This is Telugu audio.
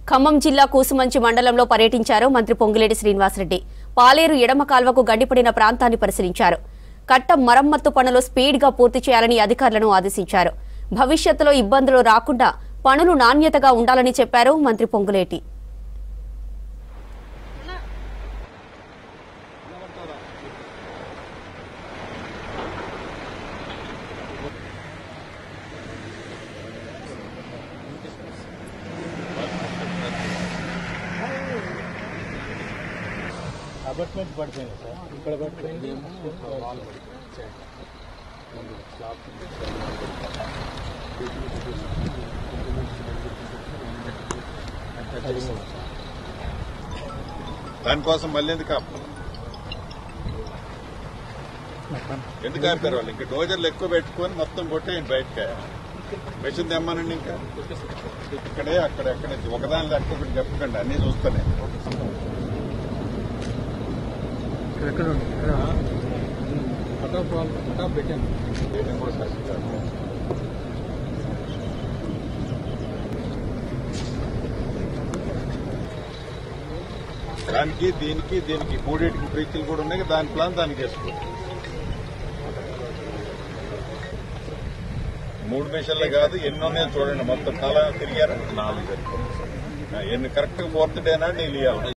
ఖమ్మం జిల్లా కూసుమంచి మండలంలో పర్యటించారు మంత్రి పొంగులేటి శ్రీనివాసరెడ్డి పాలేరు ఎడమ కాల్వకు గండిపడిన ప్రాంతాన్ని పరిశీలించారు కట్ట మరమ్మత్తు పనులు స్పీడ్ గా పూర్తి చేయాలని అధికారులను ఆదేశించారు భవిష్యత్తులో ఇబ్బందులు రాకుండా పనులు నాణ్యతగా ఉండాలని చెప్పారు మంత్రి పొంగులేటి అపార్ట్మెంట్ పడిపోయింది సార్ ఇక్కడ పడిపోయింది దానికోసం మళ్ళీ ఎందుకు ఆపుతారు ఎందుకు ఆపారు వాళ్ళు ఇంకా డోజర్లు ఎక్కువ పెట్టుకొని మొత్తం కొట్టేయండి బయటకి మెషిన్ తెమ్మనండి ఇంకా ఇక్కడే అక్కడ ఎక్కడ ఒకదాని లెక్క ఒకటి చెప్పకండి అన్ని చూస్తానే ఇక్కడ ఎక్కడ ఉంది ఇక్కడ కటాఫ్ కటాఫ్ పెట్టాను చేయడం కూడా కష్టం దానికి దీనికి దీనికి మూడింటికి బ్రీచ్లు కూడా ఉన్నాయి దాని ప్లాన్ దానికి వేసుకో మూడు నిమిషాలే కాదు ఎన్ని ఉన్నాయో చూడండి మొత్తం కాలం తిరిగారు నాలుగు సరిపోతుంది. ఎన్ని కరెక్ట్ ఫోర్త్ డేనా నీళ్ళు ఇవ్వాలి